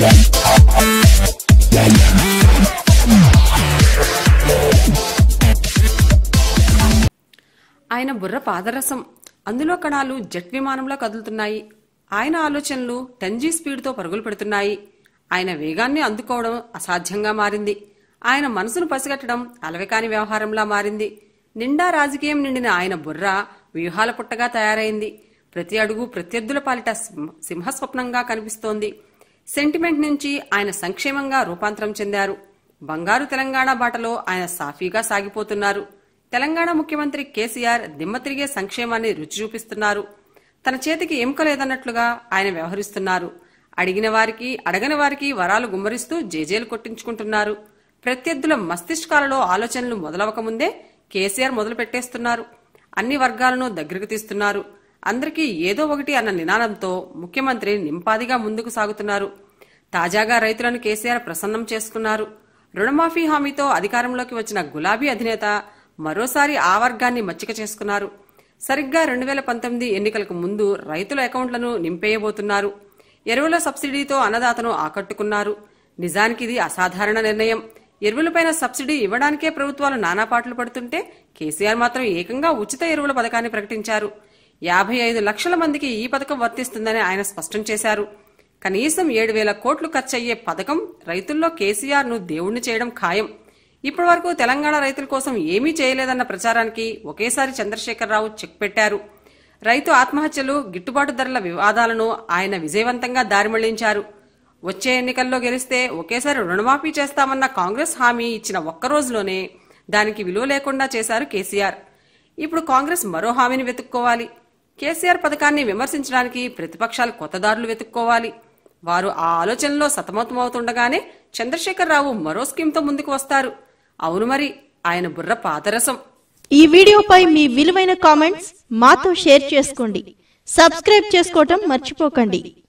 ఆయన బుర్ర పాదరసం అందులో కణాలు జెట్ విమానంలో కదులుతున్నాయి ఆయన ఆలోచనలు టెన్జీ స్పీడ్తో పరుగులు పెడుతున్నాయి ఆయన వేగాన్ని అందుకోవడం అసాధ్యంగా మారింది ఆయన మనసును పసిగట్టడం అలవికాని వ్యవహారంలా మారింది నిండా రాజకీయం నిండిన ఆయన బుర్ర వ్యూహాల పుట్టగా తయారైంది ప్రతి అడుగు ప్రత్యర్థుల పాలిట సింహ- సింహస్వప్నంగా కనిపిస్తోంది సెంటిమెంట్ నుంచి ఆయన సంక్షేమంగా రూపాంతరం చెందారు బంగారు తెలంగాణ బాటలో ఆయన సాఫీగా సాగిపోతున్నారు తెలంగాణ ముఖ్యమంత్రి కేసీఆర్ దిమ్మ తిరిగే సంక్షేమాన్ని రుచి చూపిస్తున్నారు తన చేతికి ఎముక లేదన్నట్లుగా ఆయన వ్యవహరిస్తున్నారు అడిగిన వారికి అడగని వారికి వరాలు గుమ్మరిస్తూ జేజేలు కొట్టించుకుంటున్నారు ప్రత్యర్థుల మస్తిష్కాలలో ఆలోచనలు మొదలవకముందే కేసీఆర్ మొదలు పెట్టేస్తున్నారు అన్ని వర్గాలను దగ్గరకు తీస్తున్నారు అందరికీ ఏదో ఒకటి అన్న నినాదంతో ముఖ్యమంత్రి నింపాదిగా ముందుకు సాగుతున్నారు తాజాగా రైతులను కేసీఆర్ ప్రసన్నం చేసుకున్నారు రుణమాఫీ హామీతో అధికారంలోకి వచ్చిన గులాబీ అధినేత మరోసారి ఆ వర్గాన్ని మచ్చిక చేసుకున్నారు సరిగ్గా రెండు వేల పంతొమ్మిది ఎన్నికలకు ముందు రైతుల అకౌంట్లను నింపేయబోతున్నారు ఎరువుల సబ్సిడీతో అన్నదాతను ఆకట్టుకున్నారు నిజానికి ఇది అసాధారణ నిర్ణయం ఎరువులపైన సబ్సిడీ ఇవ్వడానికే ప్రభుత్వాలు నానాపాట్లు పడుతుంటే కేసీఆర్ మాత్రం ఏకంగా ఉచిత ఎరువుల పథకాన్ని ప్రకటించారు యాభై ఐదు లక్షల మందికి ఈ పథకం వర్తిస్తుందని ఆయన స్పష్టం చేశారు కనీసం ఏడు వేల కోట్లు ఖర్చయ్యే పథకం రైతుల్లో కేసీఆర్ ను దేవుణ్ణి చేయడం ఖాయం ఇప్పటి వరకు తెలంగాణ రైతుల కోసం ఏమీ చేయలేదన్న ప్రచారానికి ఒకేసారి చంద్రశేఖరరావు చెక్ పెట్టారు రైతు ఆత్మహత్యలు గిట్టుబాటు ధరల వివాదాలను ఆయన విజయవంతంగా దారిమళ్లించారు వచ్చే ఎన్నికల్లో గెలిస్తే ఒకేసారి రుణమాఫీ చేస్తామన్న కాంగ్రెస్ హామీ ఇచ్చిన ఒక్క రోజులోనే దానికి విలువ లేకుండా చేశారు కేసీఆర్ ఇప్పుడు కాంగ్రెస్ మరో హామీని వెతుక్కోవాలి కేసీఆర్ పథకాన్ని విమర్శించడానికి ప్రతిపక్షాలు కొత్త దారులు వెతుక్కోవాలి వారు ఆ ఆలోచనలో సతమతమవుతుండగానే చంద్రశేఖరరావు మరో స్కీమ్తో ముందుకు వస్తారు అవును మరి ఆయన బుర్ర పాదరసం ఈ వీడియోపై మీ విలువైన కామెంట్స్ మాతో షేర్ చేసుకోండి సబ్స్క్రైబ్ చేసుకోవటం మర్చిపోకండి